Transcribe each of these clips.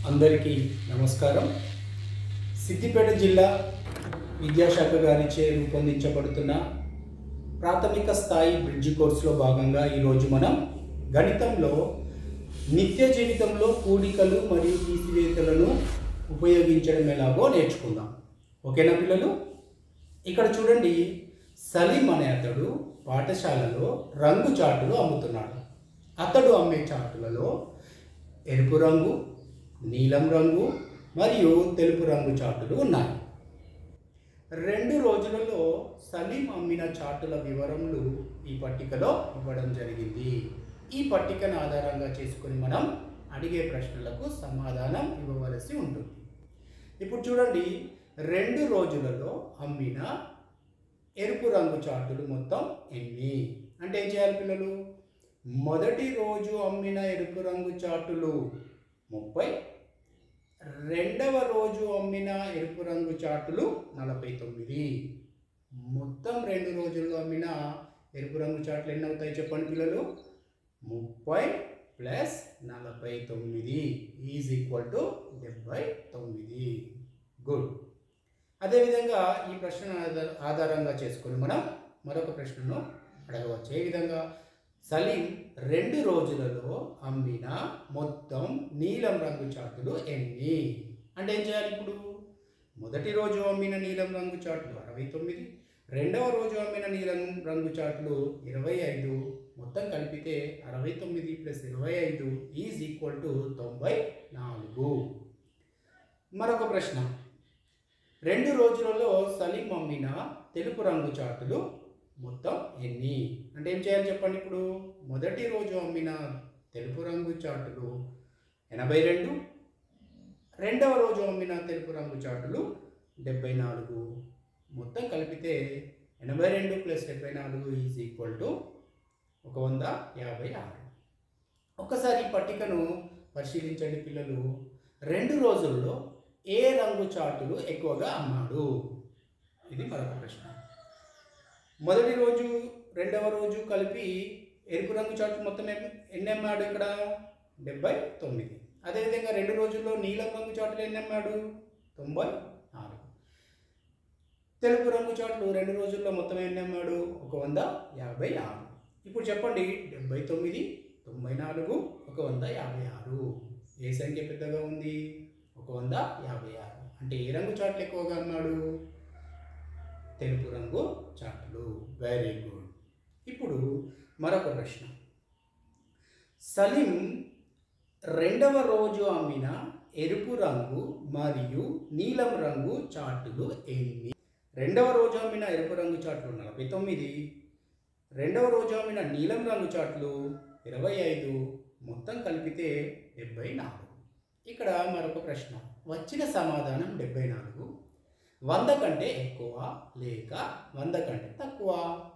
అందరికీ నమస్కారం సిద్దిపేట జిల్లా విద్యాశాఖ గారిచే రూపొందించబడుతున్న ప్రాథమిక స్థాయి బ్రిడ్జి కోర్సులో భాగంగా ఈరోజు మనం గణితంలో నిత్య జీవితంలో కూడికలు మరియు తీసివేతలను ఉపయోగించడం ఎలాగో నేర్చుకుందాం ఓకేనా పిల్లలు ఇక్కడ చూడండి సలీం అనే అతడు పాఠశాలలో రంగు చాటులు అమ్ముతున్నాడు అతడు అమ్మే చాటులలో ఎరుపు రంగు నీలం రంగు మరియు తెలుపు రంగు చాటులు ఉన్నాయి రెండు రోజులలో సలీం అమ్మిన చాటుల వివరములు ఈ పట్టికలో ఇవ్వడం జరిగింది ఈ పట్టికను ఆధారంగా చేసుకొని మనం అడిగే ప్రశ్నలకు సమాధానం ఇవ్వవలసి ఉంటుంది ఇప్పుడు చూడండి రెండు రోజులలో అమ్మిన ఎరుపు రంగు చార్టులు మొత్తం ఎన్ని అంటే ఏం చేయాలి పిల్లలు మొదటి రోజు అమ్మిన ఎరుపు రంగు చార్టులు ముప్పై రెండవ రోజు అమ్మిన ఎరుపు రంగు చార్టులు నలభై తొమ్మిది మొత్తం రెండు రోజుల్లో అమ్మిన ఎరుపు రంగు చార్టులు ఎన్ని అవుతాయి చెప్పండి పిల్లలు ముప్పై ప్లస్ నలభై తొమ్మిది ఈజ్ ఈక్వల్ టు డెబ్బై తొమ్మిది గుడ్ అదేవిధంగా ఈ ప్రశ్న ఆధార- ఆధారంగా చేసుకొని మనం మరొక ప్రశ్నను అడగవచ్చు ఏ విధంగా సలీం రెండు రోజులలో అమ్మిన మొత్తం నీలం రంగు చార్టులు ఎన్ని అంటే ఏం చేయాలి ఇప్పుడు మొదటి రోజు అమ్మిన నీలం రంగు చార్టులు అరవై తొమ్మిది రెండవ రోజు అమ్మిన నీలం రంగు చార్టులు ఇరవై ఐదు మొత్తం కలిపితే అరవై తొమ్మిది ప్లస్ ఇరవై ఐదు ఈజ్ ఈక్వల్ టు తొంభై నాలుగు మరొక ప్రశ్న రెండు రోజులలో సలీం అమ్మిన తెలుపు రంగు చార్టులు మొత్తం ఎన్ని అంటే ఏం చేయాలి చెప్పండి ఇప్పుడు మొదటి రోజు అమ్మిన తెలుపు రంగు చార్టులు ఎనభై రెండు రెండవ రోజు అమ్మిన తెలుపు రంగు చార్టులు డెబ్బై నాలుగు మొత్తం కలిపితే ఎనభై రెండు ప్లస్ డెబ్బై నాలుగు ఈజ్ ఈక్వల్ టు ఒక వంద యాభై ఆరు ఒక్కసారి ఈ పట్టికను పరిశీలించండి పిల్లలు రెండు రోజుల్లో ఏ రంగు చార్టులు ఎక్కువగా అమ్మాడు ఇది మరొక ప్రశ్న మొదటి రోజు రెండవ రోజు కలిపి ఎరుపు రంగు చార్ట్ మొత్తం ఎన్ని- ఎన్ని అమ్మాడు ఇక్కడ డెబ్బై తొమ్మిది అదేవిధంగా రెండు రోజుల్లో నీలం రంగు చార్టులు ఎన్ని అమ్మాడు తొంభై నాలుగు తెలుపు రంగు చార్ట్లు రెండు రోజుల్లో మొత్తం ఎన్ని అమ్మాడు ఒక వంద యాభై ఆరు ఇప్పుడు చెప్పండి డెబ్బై తొమ్మిది తొంభై నాలుగు ఒక వంద యాభై ఆరు ఏ సంఖ్య పెద్దగా ఉంది ఒక వంద యాభై ఆరు అంటే ఏ రంగు చాట్లు ఎక్కువగా అమ్మాడు తెలుపు రంగు చాట్లు వెరీ గుడ్ ఇప్పుడు మరొక ప్రశ్న సలీం రెండవ రోజు అమ్మిన ఎరుపు రంగు మరియు నీలం రంగు చార్టులు ఎన్ని రెండవ రోజు అమ్మిన ఎరుపు రంగు చాట్లు నలభై తొమ్మిది రెండవ రోజు అమ్మిన నీలం రంగు చాట్లు ఇరవై ఐదు మొత్తం కలిపితే డెబ్బై నాలుగు ఇక్కడ మరొక ప్రశ్న వచ్చిన సమాధానం డెబ్బై నాలుగు వంద కంటే ఎక్కువ లేక వంద కంటే తక్కువ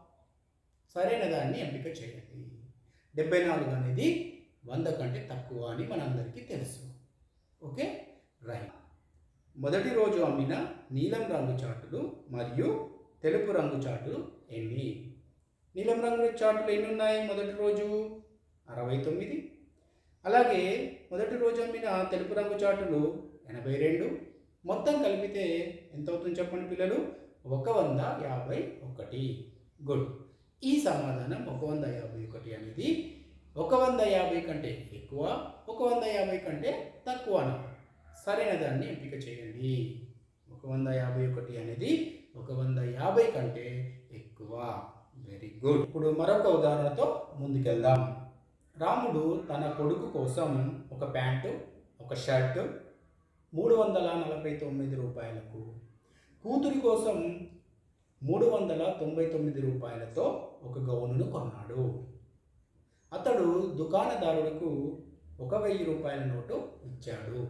సరైన దాన్ని ఎంపిక చేయండి డెబ్బై నాలుగు అనేది వంద కంటే తక్కువ అని మనందరికీ తెలుసు ఓకే రైట్ మొదటి రోజు అమ్మిన నీలం రంగు చాటులు మరియు తెలుపు రంగు చాటులు ఎన్ని నీలం రంగు చాటులు ఎన్ని ఉన్నాయి మొదటి రోజు అరవై తొమ్మిది అలాగే మొదటి రోజు అమ్మిన తెలుపు రంగు చాటులు ఎనభై రెండు మొత్తం కలిపితే ఎంత అవుతుంది చెప్పండి పిల్లలు ఒక వంద యాభై ఒకటి గుడ్ ఈ సమాధానం ఒక వంద యాభై ఒకటి అనేది ఒక వంద యాభై కంటే ఎక్కువ ఒక వంద యాభై కంటే తక్కువ సరైన దాన్ని ఎంపిక చేయండి ఒక వంద యాభై ఒకటి అనేది ఒక వంద యాభై కంటే ఎక్కువ వెరీ గుడ్ ఇప్పుడు మరొక ఉదాహరణతో ముందుకెళ్దాం రాముడు తన కొడుకు కోసం ఒక ప్యాంటు ఒక షర్ట్ మూడు వందల నలభై తొమ్మిది రూపాయలకు కూతురి కోసం మూడు వందల తొంభై తొమ్మిది రూపాయలతో ఒక గౌనును కొన్నాడు అతడు దుకాణదారులకు ఒక వెయ్యి రూపాయల నోటు ఇచ్చాడు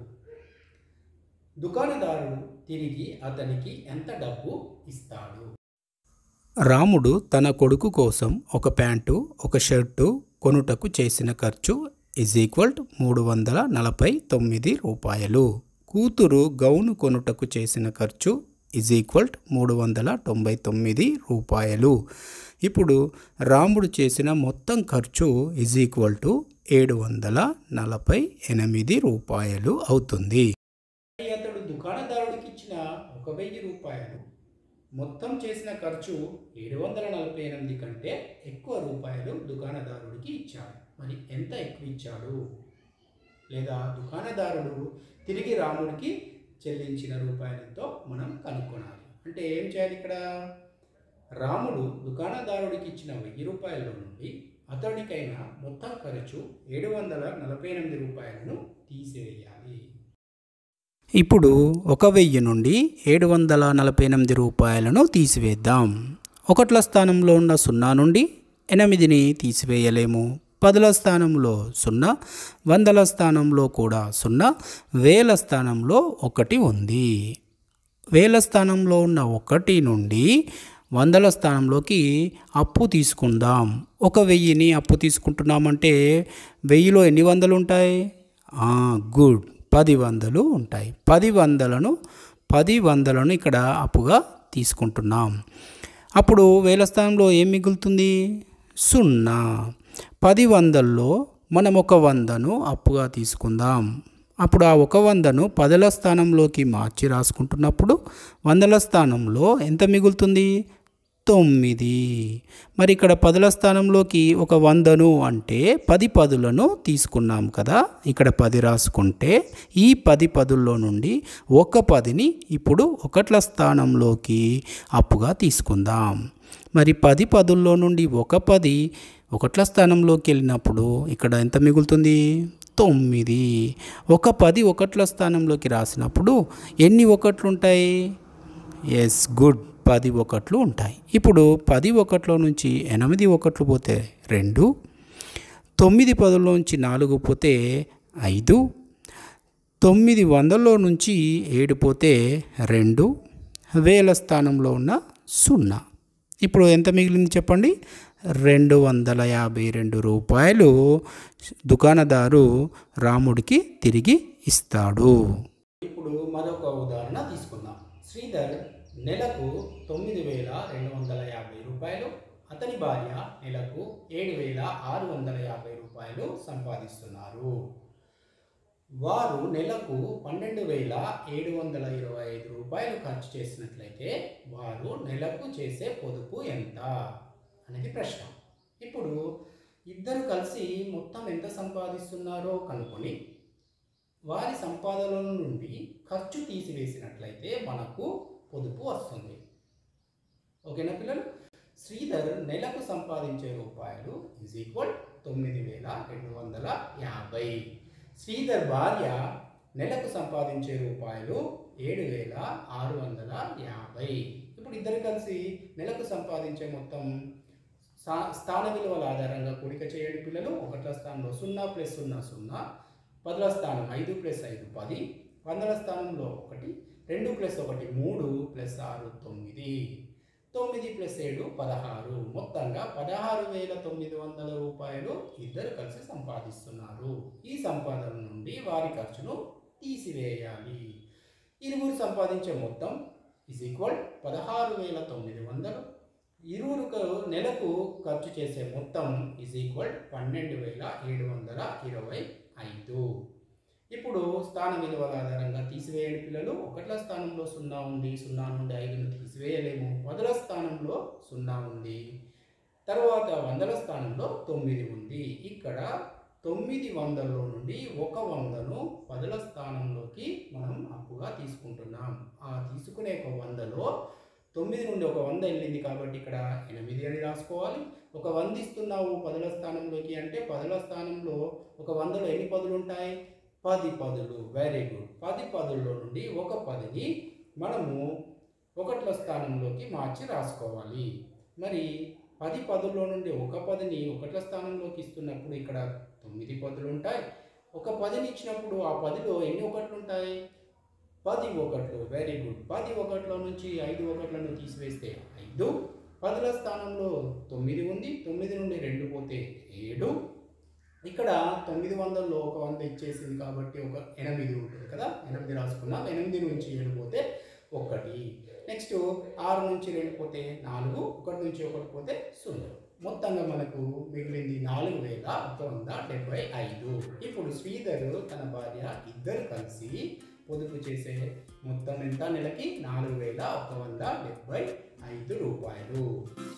దుకాణదారుడు తిరిగి అతనికి ఎంత డబ్బు ఇస్తాడు రాముడు తన కొడుకు కోసం ఒక ప్యాంటు ఒక షర్టు కొనుటకు చేసిన ఖర్చు ఇజ్ ఈక్వల్ మూడు వందల నలభై తొమ్మిది రూపాయలు కూతురు గౌను కొనుటకు చేసిన ఖర్చు ఇజ్ ఈక్వల్ మూడు వందల తొంభై తొమ్మిది రూపాయలు ఇప్పుడు రాముడు చేసిన మొత్తం ఖర్చు ఇజ్ ఈక్వల్ టు ఏడు వందల నలభై ఎనిమిది రూపాయలు అవుతుంది మరి అతడు దుకాణదారుడికి ఇచ్చిన ఒక వెయ్యి రూపాయలు మొత్తం చేసిన ఖర్చు ఏడు వందల నలభై ఎనిమిది కంటే ఎక్కువ రూపాయలు దుకాణదారుడికి ఇచ్చాడు మరి ఎంత ఎక్కువ ఇచ్చాడు లేదా దుకాణదారుడు తిరిగి రాముడికి చెల్లించిన రూపాయలతో మనం కనుక్కోనాలి అంటే ఏం చేయాలి ఇక్కడ రాముడు దుకాణదారుడికి ఇచ్చిన వెయ్యి రూపాయల నుండి అతడికైన మొత్తం ఖర్చు ఏడు వందల నలభై ఎనిమిది రూపాయలను తీసివేయాలి ఇప్పుడు ఒక వెయ్యి నుండి ఏడు వందల నలభై ఎనిమిది రూపాయలను తీసివేద్దాం ఒకట్ల స్థానంలో ఉన్న సున్నా నుండి ఎనిమిదిని తీసివేయలేము పదుల స్థానంలో సున్నా వందల స్థానంలో కూడా సున్నా వేల స్థానంలో ఒకటి ఉంది వేల స్థానంలో ఉన్న ఒకటి నుండి వందల స్థానంలోకి అప్పు తీసుకుందాం ఒక వెయ్యిని అప్పు తీసుకుంటున్నామంటే వెయ్యిలో ఎన్ని వందలు ఉంటాయి ఆ, గుడ్ పది వందలు ఉంటాయి పది వందలను పది వందలను ఇక్కడ అప్పుగా తీసుకుంటున్నాం అప్పుడు వేల స్థానంలో ఏం మిగులుతుంది సున్నా పది వందల్లో మనం ఒక వందను అప్పుగా తీసుకుందాం అప్పుడు ఆ ఒక వందను పదల స్థానంలోకి మార్చి రాసుకుంటున్నప్పుడు వందల స్థానంలో ఎంత మిగులుతుంది తొమ్మిది మరి ఇక్కడ పదుల స్థానంలోకి ఒక వందను అంటే పది పదులను తీసుకున్నాం కదా ఇక్కడ పది రాసుకుంటే ఈ పది పదుల్లో నుండి ఒక పదిని ఇప్పుడు ఒకట్ల స్థానంలోకి అప్పుగా తీసుకుందాం మరి పది పదుల్లో నుండి ఒక పది ఒకట్ల స్థానంలోకి వెళ్ళినప్పుడు ఇక్కడ ఎంత మిగులుతుంది తొమ్మిది ఒక పది ఒకట్ల స్థానంలోకి రాసినప్పుడు ఎన్ని ఒకట్లు ఉంటాయి ఎస్ గుడ్ పది ఒకట్లు ఉంటాయి ఇప్పుడు పది ఒకట్లో నుంచి ఎనిమిది ఒకట్లు పోతే రెండు తొమ్మిది పదుల్లో నుంచి నాలుగు పోతే ఐదు తొమ్మిది వందల్లో నుంచి ఏడు పోతే రెండు వేల స్థానంలో ఉన్న సున్నా ఇప్పుడు ఎంత మిగిలింది చెప్పండి రెండు వందల యాభై రెండు రూపాయలు దుకాణదారు రాముడికి తిరిగి ఇస్తాడు ఇప్పుడు మరొక ఉదాహరణ తీసుకుందాం శ్రీధర్ నెలకు తొమ్మిది వేల రెండు వందల యాభై రూపాయలు అతని భార్య నెలకు ఏడు వేల ఆరు వందల యాభై రూపాయలు సంపాదిస్తున్నారు వారు నెలకు పన్నెండు వేల ఏడు వందల ఇరవై ఐదు రూపాయలు ఖర్చు చేసినట్లయితే వారు నెలకు చేసే పొదుపు ఎంత అనేది ప్రశ్న ఇప్పుడు ఇద్దరు కలిసి మొత్తం ఎంత సంపాదిస్తున్నారో కనుక్కొని వారి సంపాదనల నుండి ఖర్చు తీసివేసినట్లయితే మనకు పొదుపు వస్తుంది ఓకేనా పిల్లలు శ్రీధర్ నెలకు సంపాదించే రూపాయలు ఈజ్ ఈక్వల్ తొమ్మిది వేల రెండు వందల యాభై శ్రీధర్ భార్య నెలకు సంపాదించే రూపాయలు ఏడు వేల ఆరు వందల యాభై ఇప్పుడు ఇద్దరు కలిసి నెలకు సంపాదించే మొత్తం స్థా- స్థాన విలువల ఆధారంగా కూడిక చేయండి పిల్లలు ఒకట్ల స్థానంలో సున్నా ప్లస్ సున్నా సున్నా పదుల స్థానం ఐదు ప్లస్ ఐదు పది వందల స్థానంలో ఒకటి రెండు ప్లస్ ఒకటి మూడు ప్లస్ ఆరు తొమ్మిది తొమ్మిది ప్లస్ ఏడు పదహారు మొత్తంగా పదహారు వేల తొమ్మిది వందల రూపాయలు ఇద్దరు కలిసి సంపాదిస్తున్నారు ఈ సంపాదన నుండి వారి ఖర్చును తీసివేయాలి ఇరువురు సంపాదించే మొత్తం ఇజ్ ఈక్వల్ పదహారు వేల తొమ్మిది వందలు ఇరువురు నెలకు ఖర్చు చేసే మొత్తం ఇజ్ ఈక్వల్ పన్నెండు వేల ఏడు వందల ఇరవై ఐదు ఇప్పుడు స్థాన విలువల ఆధారంగా తీసివేయండి పిల్లలు ఒకట్ల స్థానంలో సున్నా ఉంది సున్నా నుండి ఐదును తీసివేయలేము పదుల స్థానంలో సున్నా ఉంది తర్వాత వందల స్థానంలో తొమ్మిది ఉంది ఇక్కడ తొమ్మిది వందల్లో నుండి ఒక వందను పదుల స్థానంలోకి మనం అప్పుగా తీసుకుంటున్నాం ఆ తీసుకునే ఒక వందలో తొమ్మిది నుండి ఒక వంద వెళ్ళింది కాబట్టి ఇక్కడ ఎనిమిది అని రాసుకోవాలి ఒక వంద ఇస్తున్నావు పదుల స్థానంలోకి అంటే పదుల స్థానంలో ఒక వందలో ఎన్ని పదులు ఉంటాయి పది పదులు వెరీ గుడ్ పది పదుల్లో నుండి ఒక పదిని మనము ఒకట్ల స్థానంలోకి మార్చి రాసుకోవాలి మరి పది పదుల్లో నుండి ఒక పదిని ఒకట్ల స్థానంలోకి ఇస్తున్నప్పుడు ఇక్కడ తొమ్మిది పదులు ఉంటాయి ఒక పదిని ఇచ్చినప్పుడు ఆ పదిలో ఎన్ని ఒకట్లు ఉంటాయి పది ఒకట్లు వెరీ గుడ్ పది ఒకట్ల నుంచి ఐదు ఒకట్లను తీసివేస్తే ఐదు పదుల స్థానంలో తొమ్మిది ఉంది తొమ్మిది నుండి రెండు పోతే ఏడు ఇక్కడ తొమ్మిది వందల్లో ఒక వంద ఇచ్చేసింది కాబట్టి ఒక ఎనిమిది ఉంటుంది కదా ఎనిమిది రాసుకున్నాం ఎనిమిది నుంచి ఏడు పోతే ఒకటి నెక్స్ట్ ఆరు నుంచి రెండు పోతే నాలుగు ఒకటి నుంచి ఒకటి పోతే సున్నా మొత్తంగా మనకు మిగిలింది నాలుగు వేల ఒక వంద డెబ్బై ఐదు ఇప్పుడు శ్రీధర్ తన భార్య ఇద్దరు కలిసి పొదుపు చేసే మొత్తం ఎంత నెలకి నాలుగు వేల ఒక వంద డెబ్బై ఐదు రూపాయలు